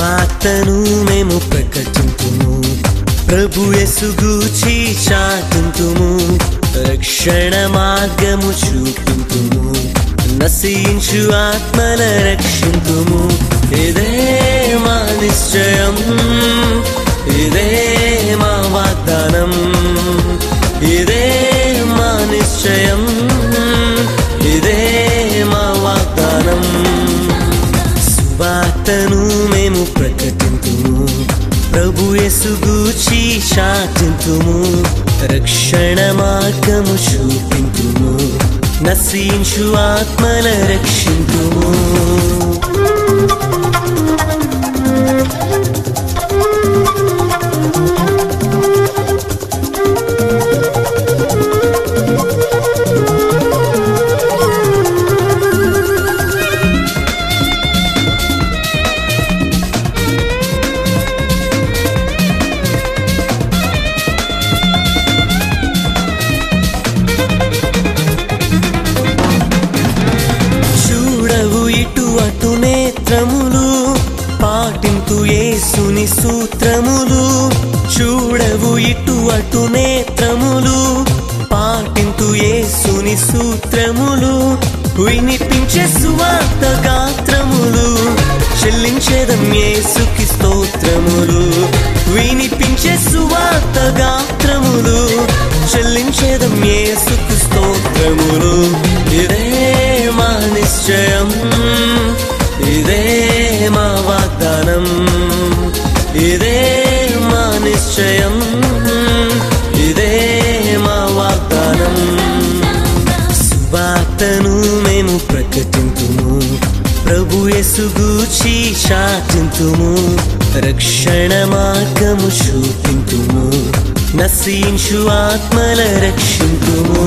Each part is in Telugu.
సువార్తను మేము ప్రకటింతుము ప్రభు ఎసుగూచి చాటింతుము రక్షణ మార్గము చూపింతుము నశించు ఆత్మల రక్షింతుము ఇదే మా నిశ్చయం ఇదే మా వాగ్దానం ఇదే మా నిశ్చయం ఇదే మా వాగ్దానం సువార్తను మేము ప్రకటింతుము ప్రభు ఎసుగూచి చాటింతుము రక్షణ మార్గము చూపింతుము నశించు ఆత్మల రక్షింతుము చూడవు ఇటు అటు నేత్రములు పాటింతు యేసుని సూత్రములు చూడవు ఇటు అటు నేత్రములు పాటింతు యేసుని సూత్రములు వినిపించే సువార్త గాత్రములు చెల్లించేదం యేసుకి స్తోత్రములు వినిపించే సువార్త గాత్రములు చెల్లించేదం యేసుకు స్తోత్రములు ఇదే మా నిశ్చయం ఇదే మా వాగ్దానం ఇదే మా నిశ్చయం ఇదే మా వాగ్దానం సువార్తను మేము ప్రకటింతుము ప్రభు ఎసుగూచి చాటింతుము రక్షణ మార్గము చూపింతుము నశించు ఆత్మల రక్షింతుము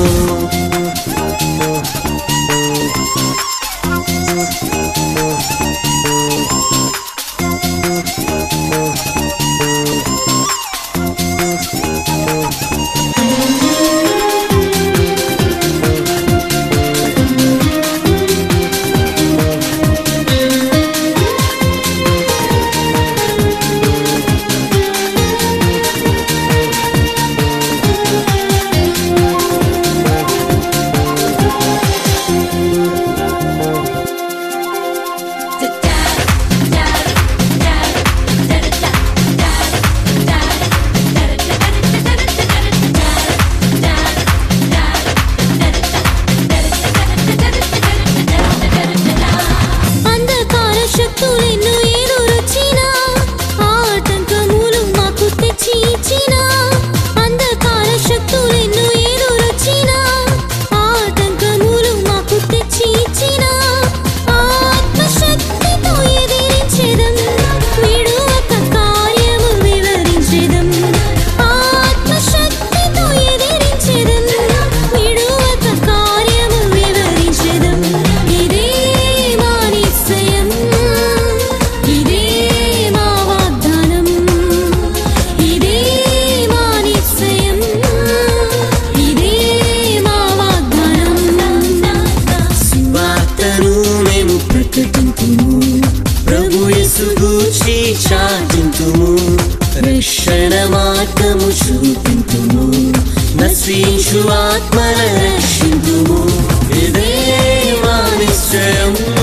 అంధకార శక్తులెన్నో ఎదురొచ్చినా, ఆటంకములు మాకు తెచ్చి ఇచ్చినా. అంధకార శక్తులెన్నో ఎదురొచ్చినా, ఆటంకములు మాకు తెచ్చి ఇచ్చినా. ఆత్మశక్తితో ఎదిరించెదం, విడువక కార్యము వివరించెదం. ఆత్మశక్తితో ఎదిరించెదం, విడువక కార్యము వివరించెదం. ఇదే మా నిశ్చయం, ఇదే మా వాగ్దానం. ఇదే మా నిశ్చయం, ఇదే మా వాగ్దానం. సువార్తను మేము ప్రకటింతుము ప్రభు ఎసుగూచి చాటింతుము రక్షణ మార్గము చూపింతుము నశించు ఆత్మల రక్షింతుము ఇదే మా నిశ్చయం